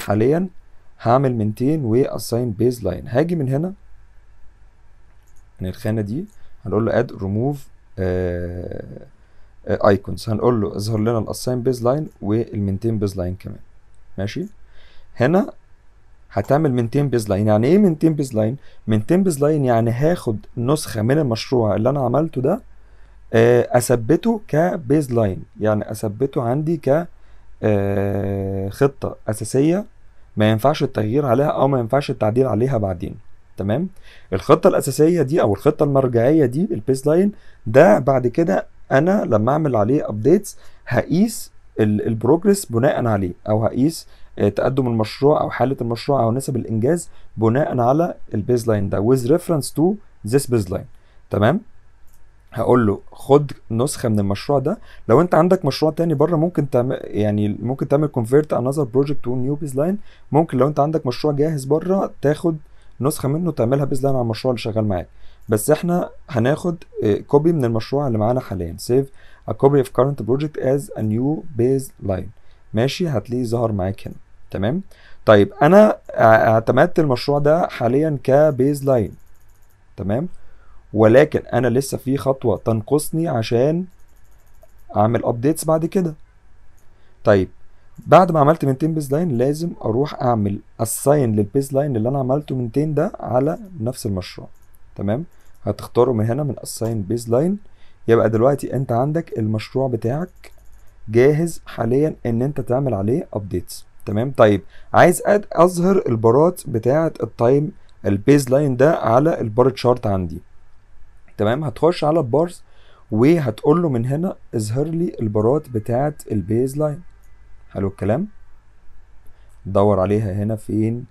حاليا هعمل مينتين واساين بيز لاين هاجي من هنا من الخانه دي هنقول له اد ريموف ايكونز هنقول له اظهر لنا الاساين بيز لاين والمينتين بيز لاين كمان ماشي هنا هتعمل مينتين بيز لاين يعني ايه مينتين بيز لاين مينتين بيز لاين يعني هاخد نسخه من المشروع اللي انا عملته ده آه، اثبته كبيز لاين يعني اثبته عندي ك آه، خطه اساسيه ما ينفعش التغيير عليها او ما ينفعش التعديل عليها بعدين تمام الخطه الاساسيه دي او الخطه المرجعيه دي البيز لاين ده بعد كده انا لما اعمل عليه ابديتس هقيس ال- البروجرس بناء عليه او هقيس آه، تقدم المشروع او حاله المشروع او نسب الانجاز بناء على البيز لاين ده with reference to this baseline تمام هقول له خد نسخه من المشروع ده لو انت عندك مشروع تاني بره ممكن تعمل يعني ممكن تعمل convert another project to new baseline ممكن لو انت عندك مشروع جاهز بره تاخد نسخه منه تعملها بيزلاين على المشروع اللي شغال معاك بس احنا هناخد كوبي من المشروع اللي معانا حاليا save a copy of current project as a new baseline ماشي هتلاقيه ظهر معاك هنا تمام طيب انا ا- اعتمدت المشروع ده حاليا كبيز لاين تمام ولكن انا لسه في خطوه تنقصني عشان اعمل ابديتس بعد كده طيب بعد ما عملت 200 بيز لاين لازم اروح اعمل اساين للبيز لاين اللي انا عملته 200 ده على نفس المشروع تمام هتختاره من هنا من اساين بيز لاين يبقى دلوقتي انت عندك المشروع بتاعك جاهز حاليا ان انت تعمل عليه ابديتس تمام طيب عايز أد اظهر البارات بتاعه التايم البيز لاين ده على البار تشارت عندي تمام هتخش على البارز وهتقول له من هنا اظهر لي البارات بتاعه البيز لاين حلو الكلام دور عليها هنا فين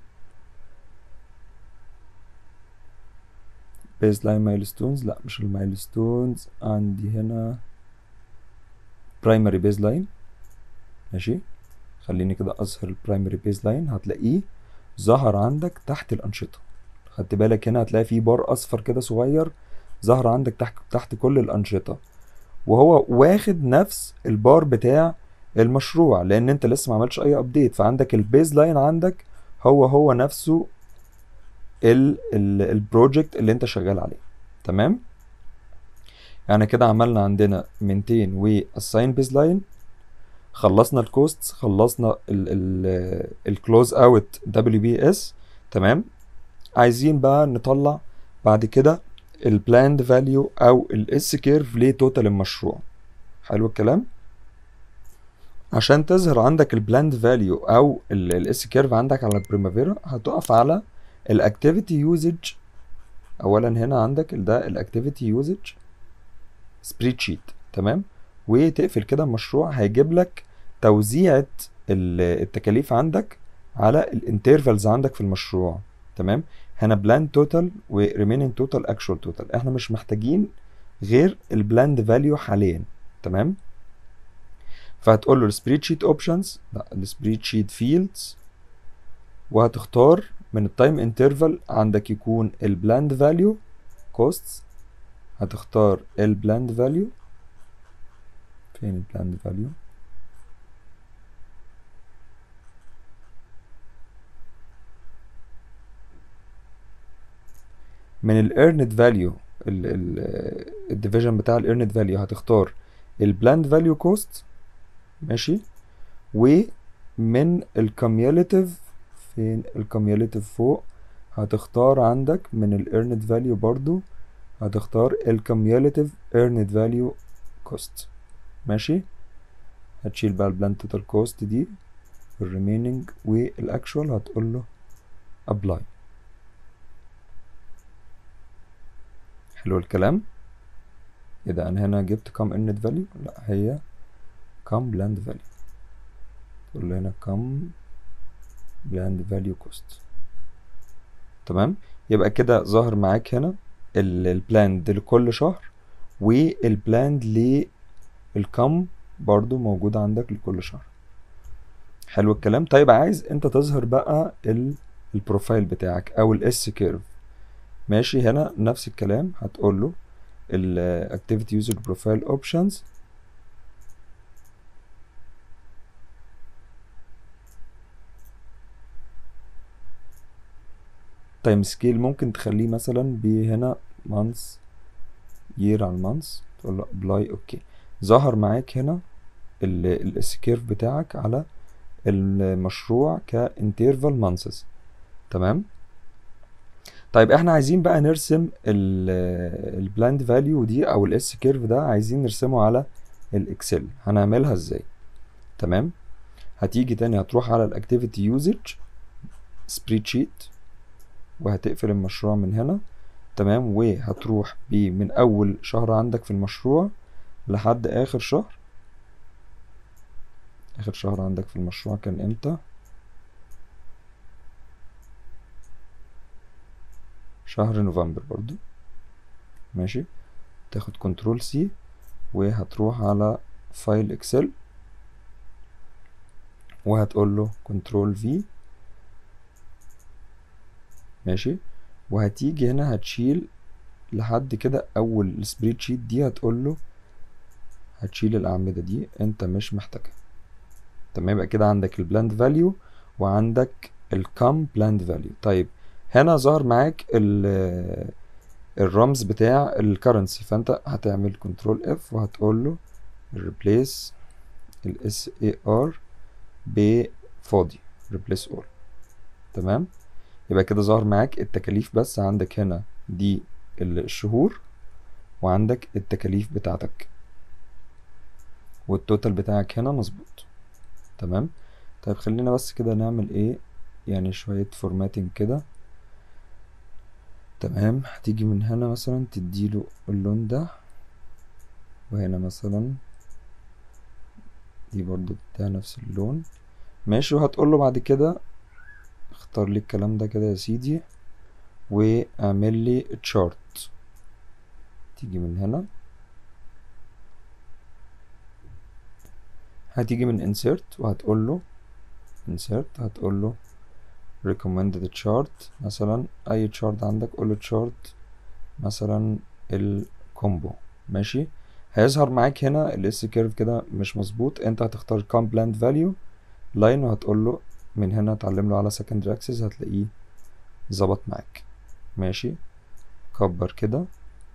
بيز لاين مايلستونز لا مش المايلستونز عندي هنا برايمري بيز لاين ماشي خليني كده اظهر البرايمري بيز لاين هتلاقيه ظهر عندك تحت الانشطه خدت بالك هنا هتلاقي فيه بار اصفر كده صغير ظهر عندك تحت تحت كل الانشطه وهو واخد نفس البار بتاع المشروع لان انت لسه ما عملتش اي ابديت فعندك البيز لاين عندك هو هو نفسه ال ال البروجكت اللي انت شغال عليه تمام يعني كده عملنا عندنا 200 واساين بيز لاين خلصنا الكوستس خلصنا الكلوز اوت دبليو بي اس تمام عايزين بقى نطلع بعد كده البلاند فاليو او الاس كيرف لتوتال المشروع حلو الكلام عشان تظهر عندك البلاند فاليو او الاس كيرف عندك على البريمافيرا هتقف على الاكتيفيتي يوزج اولا هنا عندك ده الاكتيفيتي يوزج سبريد شيت تمام وتقفل كده المشروع هيجيب لك توزيعة ال- التكاليف عندك على الانترفالز عندك في المشروع تمام هنا بلاند توتال وريمينينج توتال اكشوال توتال احنا مش محتاجين غير البلاند فاليو حاليا تمام فهتقول له السبريد شيت اوبشنز لا السبريد شيت فيلدز وهتختار من التايم انترفال عندك يكون البلاند فاليو كوستس هتختار البلاند فاليو فين البلاند فاليو من الايرند فاليو الديفيجن بتاع الايرند فاليو هتختار البلاند فاليو كوست ماشي ومن الكوميوليتيف فين الكوميوليتيف فوق هتختار عندك من الايرند فاليو برضو هتختار الكوميوليتيف ايرند فاليو كوست ماشي هتشيل بقى البلاند توتال كوست دي الريميننج والاكشوال هتقول له ابلاي حلو الكلام ايه ده انا هنا جبت كام ايرند فاليو لا هي كام بلاند فاليو تقول له هنا كام بلاند فاليو كوست تمام يبقى كده ظاهر معاك هنا البلاند لكل شهر والبلاند للكم برضو موجود عندك لكل شهر حلو الكلام طيب عايز انت تظهر بقى ال- البروفايل بتاعك او الاس كيرف ماشي هنا نفس الكلام هتقول له الاكتيفيتي يوزر بروفايل اوبشنز تايم سكيل ممكن تخليه مثلا بهنا مانث يير على المانث تقول له ابلاي اوكي ظهر معاك هنا الاس كيرف بتاعك على المشروع كانترفال مانثس تمام طيب احنا عايزين بقى نرسم البلاند فاليو دي او الاس كيرف ده عايزين نرسمه على الاكسل هنعملها ازاي تمام هتيجي تاني هتروح على الاكتيفيتي يوزج سبريد شيت وهتقفل المشروع من هنا تمام وهتروح بيه من اول شهر عندك في المشروع لحد اخر شهر اخر شهر عندك في المشروع كان امتى شهر نوفمبر برضو ماشي تاخد كنترول سي وهتروح على فايل اكسل وهتقول له كنترول في ماشي وهتيجي هنا هتشيل لحد كده اول السبريد شيت دي هتقول له هتشيل الاعمده دي انت مش محتاجها تمام يبقى كده عندك البلاند فاليو وعندك الكم بلاند فاليو طيب هنا ظهر معاك الرمز بتاع الكرنسي فانت هتعمل كنترول اف وهتقول له replace الاس اي ار بفاضي replace all تمام يبقى كده ظهر معاك التكاليف بس عندك هنا دي الشهور وعندك التكاليف بتاعتك والتوتال بتاعك هنا مظبوط تمام طيب خلينا بس كده نعمل ايه يعني شوية فورماتنج كده تمام هتيجي من هنا مثلا تديله اللون ده وهنا مثلا دي برضو بتاع نفس اللون ماشي وهتقول له بعد كده اختار لي الكلام ده كده يا سيدي واعمل لي تشارت تيجي من هنا هتيجي من insert وهتقول له insert هتقول له recommended chart مثلا اي chart عندك قول له chart مثلا الكومبو ماشي هيظهر معاك هنا الاس كيرف كده مش مظبوط انت هتختار كام بلاند فاليو لاين وهتقول له من هنا تعلم له على secondary axis هتلاقيه ظبط معاك ماشي كبر كده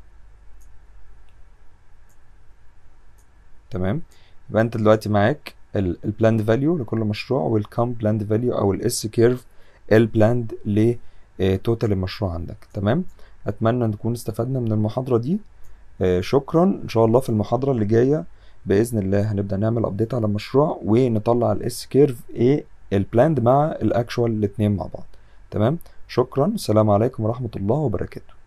تمام يبقى انت دلوقتي معاك البلاند فاليو لكل مشروع والكام بلاند فاليو او الاس كيرف البلاند لتوتال المشروع عندك تمام اتمنى نكون استفدنا من المحاضره دي شكرا ان شاء الله في المحاضره اللي جايه باذن الله هنبدا نعمل ابديت على المشروع ونطلع الاس كيرف ايه البلاند مع الاكشوال الاتنين مع بعض تمام شكرا السلام عليكم ورحمه الله وبركاته